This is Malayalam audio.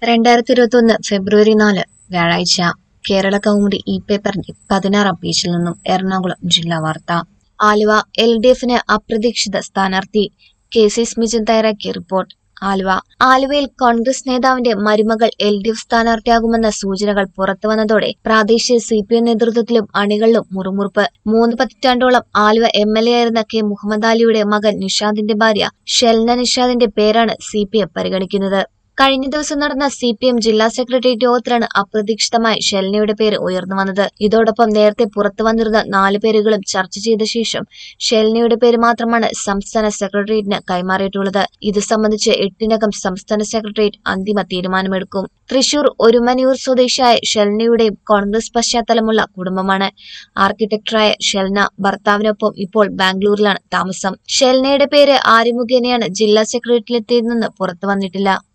രണ്ടായിരത്തി ഇരുപത്തൊന്ന് ഫെബ്രുവരി നാല് വ്യാഴാഴ്ച കേരള കൗമുദി ഇ പേപ്പറിന്റെ പതിനാറാം പേജിൽ നിന്നും എറണാകുളം ജില്ലാ വാർത്ത ആലുവ എൽ ഡി എഫിന് അപ്രതീക്ഷിത സ്ഥാനാർത്ഥി കെ സി സ്മിജൻ തയ്യാറാക്കിയ റിപ്പോർട്ട് ആലുവ ആലുവയിൽ കോൺഗ്രസ് നേതാവിന്റെ മരുമകൾ എൽ ഡി എഫ് സ്ഥാനാർത്ഥിയാകുമെന്ന സൂചനകൾ പുറത്തുവന്നതോടെ പ്രാദേശിക സി പി എം നേതൃത്വത്തിലും അണികളിലും മുറുമുറുപ്പ് മൂന്ന് പതിറ്റാണ്ടോളം ആലുവ എം എൽ എ ആയിരുന്ന കെ മുഹമ്മദ് അലിയുടെ മകൻ നിഷാദിന്റെ ഭാര്യ ഷെൽന നിഷാദിന്റെ പേരാണ് സി പി എം പരിഗണിക്കുന്നത് കഴിഞ്ഞ ദിവസം നടന്ന സി പി എം ജില്ലാ സെക്രട്ടേറിയറ്റ് യോഗത്തിലാണ് അപ്രതീക്ഷിതമായി ഷെൽനയുടെ പേര് ഉയർന്നു വന്നത് ഇതോടൊപ്പം നേരത്തെ പുറത്തു വന്നിരുന്ന നാല് പേരുകളും ചർച്ച ചെയ്ത ശേഷം ഷെൽനയുടെ പേര് മാത്രമാണ് സംസ്ഥാന സെക്രട്ടേറിയറ്റിന് കൈമാറിയിട്ടുള്ളത് ഇത് സംബന്ധിച്ച് എട്ടിനകം സംസ്ഥാന സെക്രട്ടേറിയറ്റ് അന്തിമ തീരുമാനമെടുക്കും തൃശൂർ ഒരുമനിയൂർ സ്വദേശിയായ ഷെൽനയുടെയും കോൺഗ്രസ് പശ്ചാത്തലമുള്ള കുടുംബമാണ് ആർക്കിടെക്ടറായ ഷെൽന ഭർത്താവിനൊപ്പം ഇപ്പോൾ ബാംഗ്ലൂരിലാണ് താമസം ഷെൽനയുടെ പേര് ആര് മുഖേനയാണ് ജില്ലാ സെക്രട്ടേറിയറ്റിലെത്തിയതെന്ന് പുറത്തു വന്നിട്ടില്ല